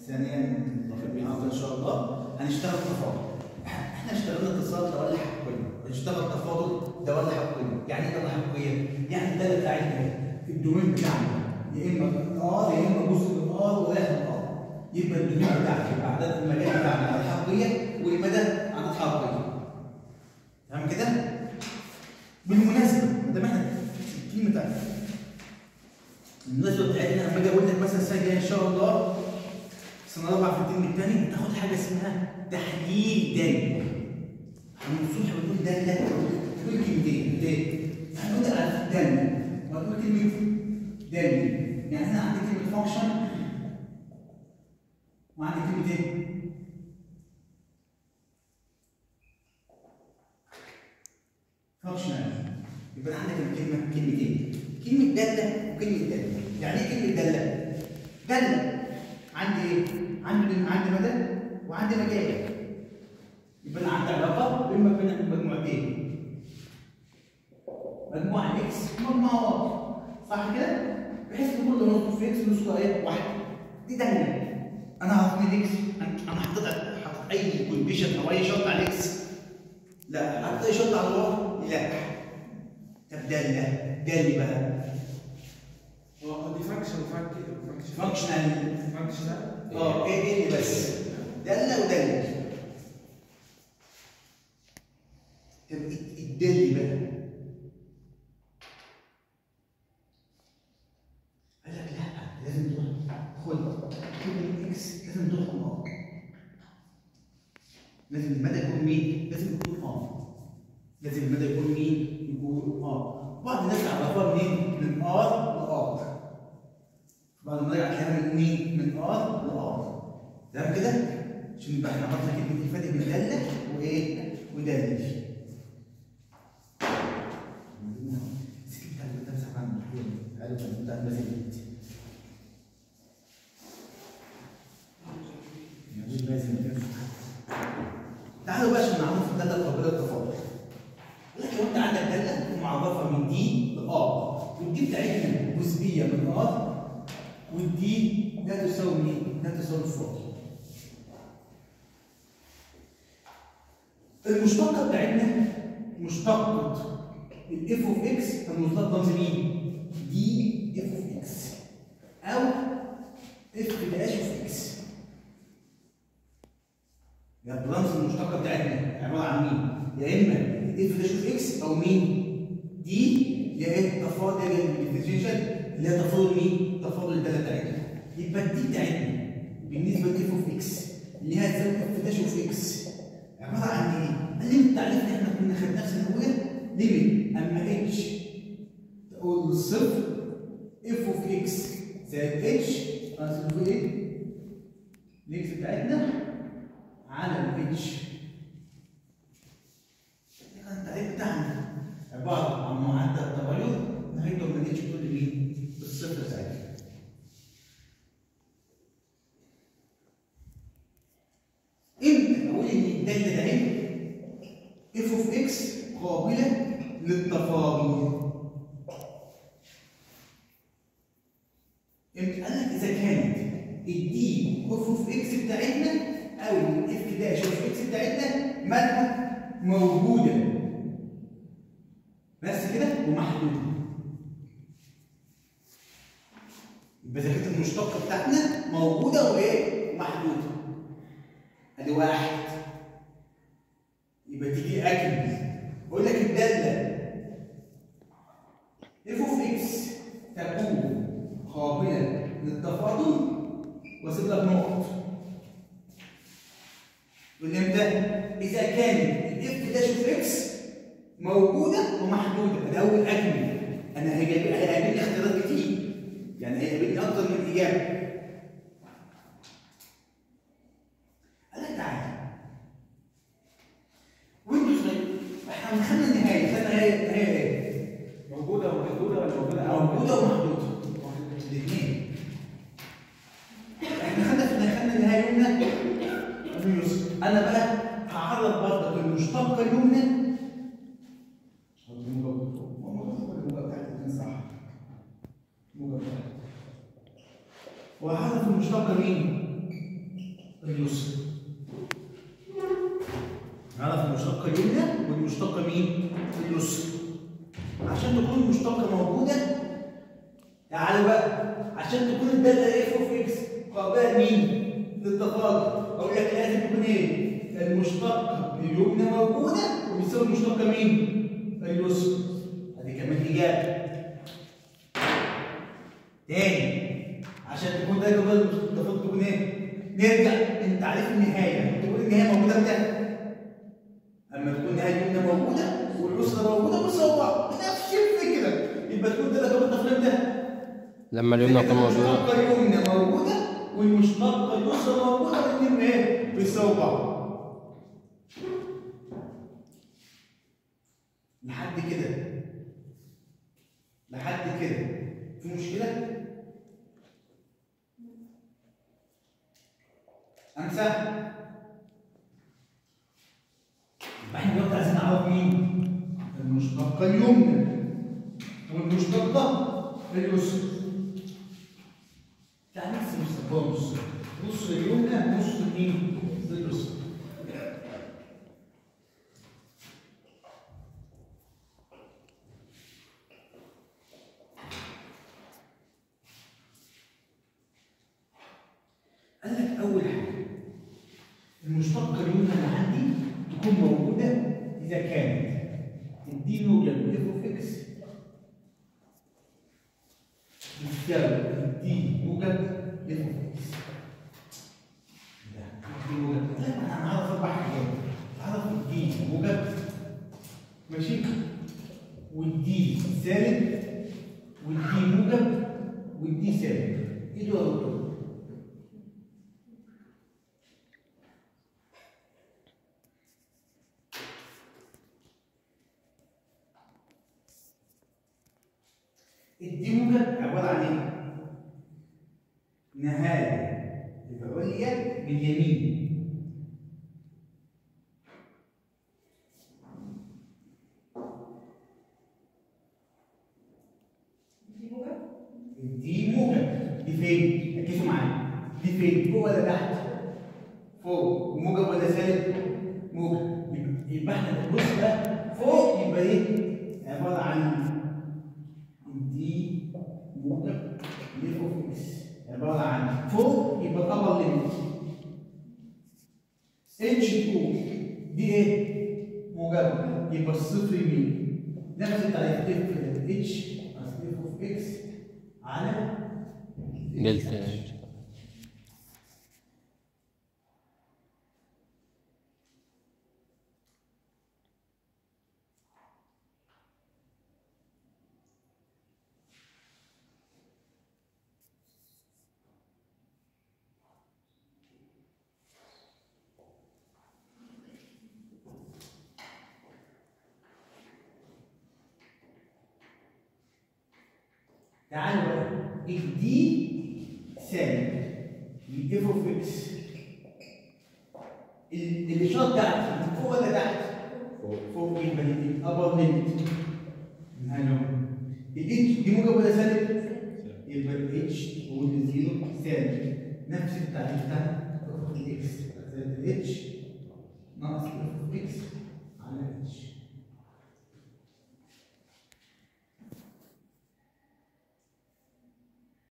ثانيا النهارده ان شاء الله هنشتغل تفاضل احنا اشتغلنا اتصال دوال حقيقيه هنشتغل تفاضل دوال حقيقيه يعني ايه دوال حقيقيه؟ يعني الداله بتاعتنا الدومين بتاعنا يا اما ار يا اما جزء من ار ورايح من ار يبقى الدومين بتاعك يبقى عدد المجال بتاعنا على الحقيقيه والمدى عدد حقيقيه تمام كده؟ بالمناسبه ما دام احنا الكلمه بتاعتنا المناسبه بتاعتنا لما اجي اقول لك مثلا السنه الجايه ان شاء الله سنه رابعه في الترم الثاني تاخد حاجه اسمها تحليل داله من الصبح بتقول داله تقول كلمتين ليه؟ هنقول على داله وهتقول كلمه داله يعني انا عندي كلمه فانكشن وعندي كلمه ايه؟ فانكشنال يبقى عندك الكلمه كلمتين كلمه داله وكلمه داله يعني ايه كلمه داله؟ داله عندي ايه؟ عندي عندي مدى وعندي مجال يبقى انا عندي علاقه بين بين المجموعتين مجموعه اكس ومجموعه واي صح كده؟ بحيث ان كل نقطه في اكس نسخه ايه؟ واحده دي داله انا هعرف مين اكس انا حطيت حطيت اي كونديشن او اي شرط على اكس لا حطيت اي شرط على الواي لا طب داله دالي بقى هو دي فانكشن فانكشن فانكشنال فانكشنال اه ايه ايه اللي بس داله وداله طب الدالي بقى قال لك لا لازم تروح خد خد من اكس لازم تروح اه لازم المدى يكون مين؟ لازم يكون اه لازم المدى يكون مين؟ يكون اه بعض الناس يعرفوها منين؟ من ار لار بعد ما نرجع كلام من مين؟ من ار لار تمام كده؟ عشان يبقى احنا عرفنا كلمه الفرق بين داله وايه؟ وداله سكت بتاع اللي بتمسح عن الدكتور قالوا كان بتاع المزيد مش لازم تمسح تعالوا بقى عشان نعرف الداله قابله للتفاضل قال لك لو انت عندك داله معرفه من دي لار والدي بتاعتنا جزئيه من ار والدي لا تساوي مين؟ لا تساوي الفاضل المشتقه بتاعتنا مشتقه الاف اوف اكس المشتق رمز مين؟ دي اف اوف اكس او اف داش اوف اكس يبقى رمز المشتقه بتاعتنا عباره عن مين؟ يا اما اف داش اوف اكس او مين؟ دي يا ايه تفاضل الديفرنشال اللي هي تفاضل مين؟ تفاضل الداله بتاعتنا يبقى الدي بتاعتنا بالنسبه لاف اوف اكس اللي هي تساوي اف داش اوف اكس عباره عن ايه؟ قال لي التعريف اللي احنا كنا خدناه في سنه اولى ليميت اما اتش تقول للصفر اف اوف اكس زائد اتش هنسيبه ايه؟ الاكس بتاعتنا على الاتش ده كان التعريف بتاعنا عباره عن معدل تغير نهايته من اتش بتقول لي مين؟ بالصفر ساعتها امتى اقول ان الداله ده اهي اف اوف اكس قابله للتفاضل امتى قال لك اذا كانت الدي اف اوف اكس بتاعتنا او الاف داش اوف اكس بتاعتنا مالها موجوده بس كده ومحدوده يبقى اذا كانت المشتقه بتاعتنا موجوده وايه؟ ومحدوده ادي واحد يبقى تيجي اكل بقول لك الداله اف اوف اكس تكون قابله للتفاضل واسيب لك نقط يقول لي امتى؟ اذا كانت الاف داش اوف اكس موجوده ومحدوده ده اول اكمل انا هيجيب هيقابلني اختيارات كتير يعني هيقابلني اكتر من اجابه قال لك تعالى وانتوا صغيرين احنا خدنا النهايه خدنا النهايه النهايه ايه؟ موجوده ومحدوده ولا موجوده موجوده ومحدوده الاثنين احنا خدنا في النهايه خدنا النهايه يمنى ويسرى انا بقى هعرض برضك المشتقه اليمنى وهعرف المشتقه مين؟ اليسرى نعرف المشتقة اليمنى والمشتقة مين؟ اليسرى عشان تكون المشتقة موجودة تعالوا بقى عشان تكون الدالة اف اوف اكس قابلة لمين؟ للتفاضل اقول لك لازم تكون ايه؟ المشتقة اليمنى موجودة وبيساوي المشتقة مين؟ اليسرى ادي كمان اجابة تاني عشان تكون ده قابلة للتفاضل تكون ايه؟ نرجع انت عارف النهاية تقول النهاية موجودة بتاعتك اما تكون النهاية اليمنى موجودة واليسرى موجودة بيساوي بعض بنفس الفكرة يبقى تكون ده قابلة للتفاضل ده لما اليمنى تكون موجودة المشتقة اليمنى موجودة والمشتقة اليسرى موجودة الاثنين ايه؟ بيساووا بعض. لحد كده لحد كده في مشكلة؟ أمسح يبقى احنا دلوقتي عايزين نعرف مين؟ المشتقة اليمنى والمشتقة اليسرى تعال نقسم الصفار نص نص اليمنى نص مين؟ اليسرى قال لك أول حاجة المشتقة اليمنى اللي عندي تكون موجودة إذا كانت الدي يوجد اف اوف اكس يساوي الدي موجب اف اوف اكس ده الدي موجب لا انا هعرف اربع حاجات هعرف الدي موجب ماشي والدي سالب والدي موجب والدي سالب ايه دول يا دكتور؟ الدي موجب عبارة عن ايه؟ نهاية العليا باليمين الدي موجب دي فين؟ ركزوا معايا دي فين؟ فوق ولا تحت؟ فوق موجب ولا سالب؟ موجب يبقى- يبقى احنا بنبص بقى فوق يبقى ايه؟ عبارة عن دي موجب ليف اوف اكس عباره عن فوق يبقى الابر ليميت اتش 2 دي ايه؟ موجبه يبقى الصفر يمين نفس التعريف اف اتش ليف اوف اكس على دلتا تعالوا بقى الدي سالب الاف اوف اكس ال- الاشاره بتاعتي من فوق ولا تحت؟ فوق يبقى الابر ليميت هلو الاتش دي موجب ولا سالب؟ يبقى الاتش هو زيرو سالب نفس التعريف بتاع الاكس زائد الاتش ناقص الاف اوف اكس